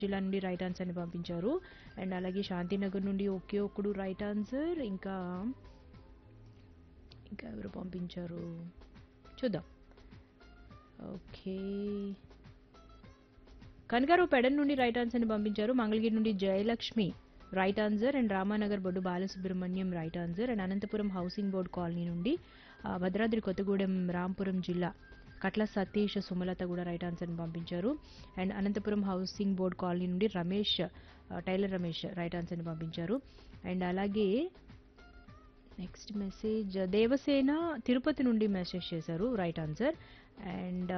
జిల్లా నుండి right answer ని పంపించారు అండ్ అలాగే శాంతినగర్ నుండి ఒకే ఒక్కడు రైట్ ఆన్సర్ ఇంకా ఇంకా ఎవరు పంపించారు చూద్దాం ఓకే కనకారావు పెడన్ నుండి రైట్ ఆన్సర్ ని పంపించారు మంగళగిరి నుండి Jayalakshmi right answer and Ramanagar Boddu Balasubrahmanyam right answer and Anantapuram housing board colony నుండి ఆ, భద్రాద్రి కొత్తగూడెం రాంపురం జిల్లా కట్ల సతీష్ సుమలత కూడా రైట్ ఆన్సర్ని పంపించారు and Anantapuram housing board colony నుండి రమేష్ ఆ, టైలర్ రమేష్ రైట్ ఆన్సర్ని పంపించారు అండ్ అలాగే నెక్స్ట్ మెసేజ్ దేవసేన తిరుపతి నుండి మెసేజ్ చేశారు right answer and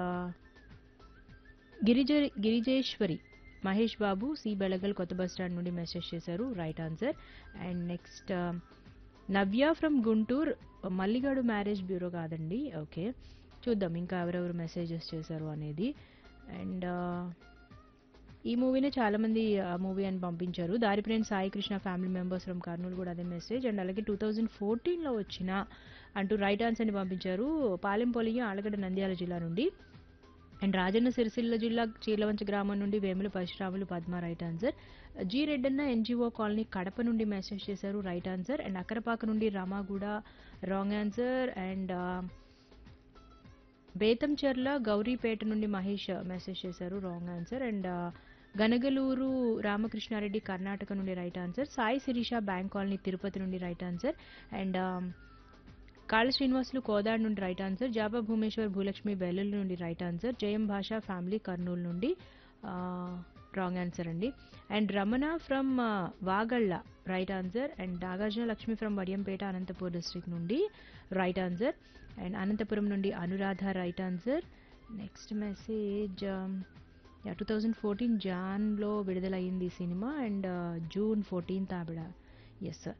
Girija Girijeswari Mahesh Babu C Belagal కొత్త బస్ స్టాండ్ నుండి మెసేజ్ చేశారు right answer and next Navya from Guntur మల్లిగాడు మ్యారేజ్ బ్యూరో కాదండి ఓకే చూద్దాం ఇంకా ఎవరెవరు మెసేజెస్ చేశారు అనేది అండ్ ఈ మూవీనే చాలా మంది ఆ మూవీ అని పంపించారు దారిప్రేణి Sai Krishna family members from Kurnool కూడా అదే మెసేజ్ అండ్ అలాగే టూ థౌజండ్ ఫోర్టీన్లో వచ్చిన అంటూ రైట్ ఆన్సర్ని పంపించారు పాలెంపొలియ ఆలగడ్డ నంద్యాల జిల్లా నుండి అండ్ రాజన్న సిరిసిల్ల జిల్లా చీలవంచ గ్రామం నుండి Vemula Parasuramulu Padma right answer G Reddanna NGO colony Kadapa నుండి మెసేజ్ చేశారు రైట్ ఆన్సర్ అండ్ అక్కరపాక నుండి Ramaguda wrong answer and Betamcherla Gouripeta నుండి మహేష్ మెసేజ్ చేశారు wrong answer and Ganagaluru Ramakrishna Reddy Karnataka నుండి right answer Sai Sirisha bank colony Tirupati నుండి రైట్ ఆన్సర్ అండ్ కాళ శ్రీనివాసులు కోదాడ్ నుండి రైట్ ఆన్సర్ జాబా భూమేశ్వర్ భూలక్ష్మి బెల్లుల నుండి రైట్ ఆన్సర్ జయం భాష ఫ్యామిలీ కర్నూలు నుండి రాంగ్ ఆన్సర్ అండి and Ramana from Vagalla right answer and Nagarjuna Lakshmi from Vadiyampeta Anantapur district నుండి రైట్ ఆన్సర్ అండ్ అనంతపురం నుండి Anuradha right answer next message two thousand fourteen జాన్లో విడుదలయ్యింది ఈ సినిమా అండ్ జూన్ ఫోర్టీన్త్ ఆవిడ yes sir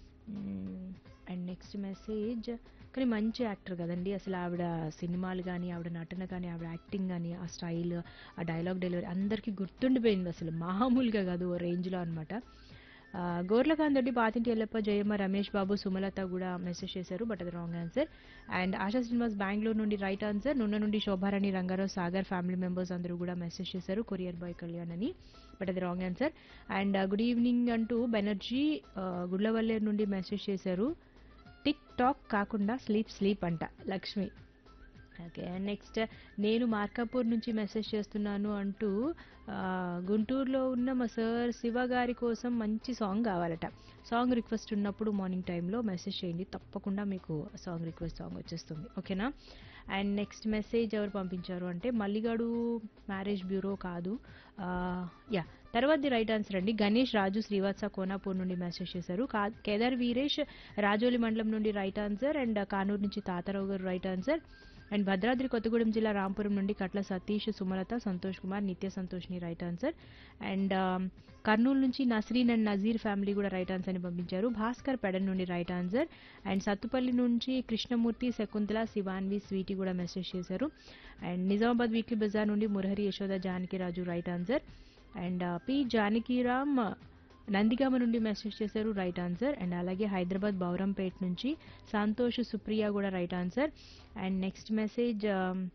and next message కానీ మంచి యాక్టర్ కదండి అసలు ఆవిడ సినిమాలు కానీ ఆవిడ నటన కానీ ఆవిడ యాక్టింగ్ కానీ ఆ స్టైల్ ఆ డైలాగ్ డెలివరీ అందరికీ గుర్తుండిపోయింది అసలు మామూలుగా కాదు ఓ రేంజ్లో అనమాట గోర్లకాంత్ రెడ్డి పాతింటి ఎల్లప్ప జయమ్మ రమేష్ బాబు సుమలత కూడా మెసేజ్ చేశారు బట్ అది wrong answer and Asha Srinivas Bengaluru నుండి రైట్ ఆన్సర్ నున్న నుండి శోభారాణి రంగారావు సాగర్ ఫ్యామిలీ మెంబర్స్ అందరూ కూడా మెసేజ్ చేశారు కొరియర్ బాయ్ కళ్యాణ్ అని బట్ అది wrong answer and good evening అంటూ బెనర్జీ గుళ్ళవల్లేరు నుండి మెసేజ్ చేశారు టిక్ టాక్ కాకుండా స్లీప్ స్లీప్ అంట లక్ష్మి ఓకే నెక్స్ట్ నేను మార్కాపూర్ నుంచి మెసేజ్ చేస్తున్నాను అంటూ ఆ, గుంటూరులో ఉన్న మా సార్ శివ గారి కోసం మంచి సాంగ్ కావాలట సాంగ్ రిక్వెస్ట్ ఉన్నప్పుడు మార్నింగ్ టైంలో మెసేజ్ చేయండి తప్పకుండా మీకు సాంగ్ రిక్వెస్ట్ సాంగ్ వచ్చేస్తుంది ఓకేనా అండ్ నెక్స్ట్ మెసేజ్ ఎవరు పంపించారు అంటే మల్లిగాడు మ్యారేజ్ బ్యూరో కాదు ఆ, యా తర్వాతది రైట్ ఆన్సర్ అండి గణేష్ రాజు శ్రీవాత్స కోనాపూర్ నుండి మెసేజ్ చేశారు కా కేదార్ వీరేష్ రాజోలి మండలం నుండి రైట్ ఆన్సర్ అండ్ కానూరు నుంచి Tatarao garu right answer and Bhadradri Kothagudem జిల్లా రాంపురం నుండి కట్ల సతీష్ సుమలత సంతోష్ కుమార్ నిత్య సంతోష్ని రైట్ ఆన్సర్ అండ్ కర్నూలు నుంచి నస్రీన్ అండ్ నజీర్ ఫ్యామిలీ కూడా రైట్ ఆన్సర్ అని పంపించారు భాస్కర్ పెడన్ నుండి రైట్ ఆన్సర్ అండ్ సత్తుపల్లి నుంచి కృష్ణమూర్తి శకుంతల శివాన్వి స్వీటీ కూడా మెసేజ్ చేశారు అండ్ నిజామాబాద్ వీక్లీ బజార్ నుండి Murahari Yashoda Janakiraju right answer and P Janakiram Nandigama నుండి మెసేజ్ చేశారు రైట్ ఆన్సర్ అండ్ అలాగే హైదరాబాద్ బౌరంపేట్ నుంచి సంతోష్ సుప్రియ కూడా right answer and next message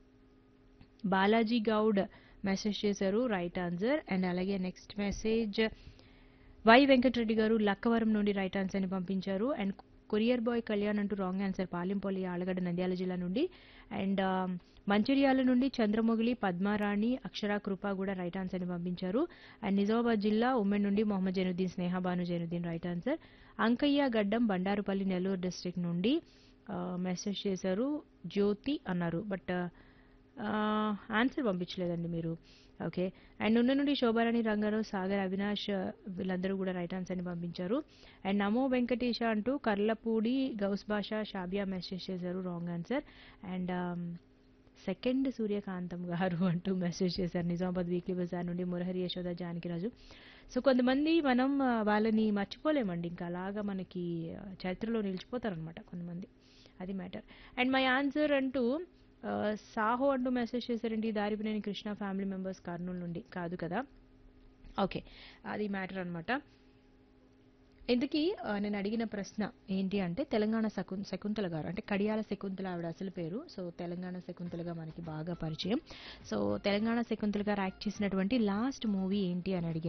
Balaji Goud message చేశారు రైట్ ఆన్సర్ అండ్ అలాగే next message Y Venkatareddy garu Lakkavaram నుండి రైట్ ఆన్సర్ని పంపించారు అండ్ కొరియర్ బాయ్ కళ్యాణ్ అంటూ రాంగ్ ఆన్సర్ పాలెంపల్లి ఆలగడ్డ నంద్యాల జిల్లా నుండి అండ్ మంచిర్యాల నుండి చంద్రమొగిలి పద్మారాణి అక్షరా కృప కూడా రైట్ ఆన్సర్ని పంపించారు అండ్ నిజామాబాద్ జిల్లా ఉమ్మెన్ నుండి Mohammed Zainuddin Snehabanu Zainuddin right answer Ankaiah Gaddam Bandarupalli Nellore district నుండి మెసేజ్ చేశారు జ్యోతి అన్నారు బట్ ఆన్సర్ పంపించలేదండి మీరు ఓకే అండ్ ఉన్న నుండి శోభారాణి రంగారావు సాగర్ అవినాష్ వీళ్ళందరూ కూడా రైట్ ఆన్సర్ని పంపించారు అండ్ నమో వెంకటేష అంటూ కర్లపూడి గౌస్ భాష షాబియా మెసేజ్ చేశారు wrong answer and second Suryakantham garu అంటూ మెసేజ్ చేశారు నిజామాబాద్ వీక్లీ బజార్ నుండి మురహరి యశోద జానకిరాజు సో కొంతమంది మనం ఆ, వాళ్ళని మర్చిపోలేమండి ఇంకా అలాగా మనకి ఆ, చరిత్రలో నిలిచిపోతారనమాట కొంతమంది అది మ్యాటర్ అండ్ మై ఆన్సర్ అంటూ ఆ, సాహో అంటూ మెసేజ్ చేశారండి దారిపినేని కృష్ణ ఫ్యామిలీ మెంబర్స్ కర్నూలు నుండి కాదు కదా ఓకే అది మ్యాటర్ అనమాట ఇందుకీ ఆ, నేను అడిగిన ప్రశ్న ఏంటి అంటే తెలంగాణ శకున్ శకుంతల గారు అంటే కడియాల శకుంతల ఆవిడ అసలు పేరు సో తెలంగాణ శకుంతలగా మనకి బాగా పరిచయం సో తెలంగాణ శకుంతల గారు యాక్ట్ చేసినటువంటి లాస్ట్ మూవీ ఏంటి అని అడిగాను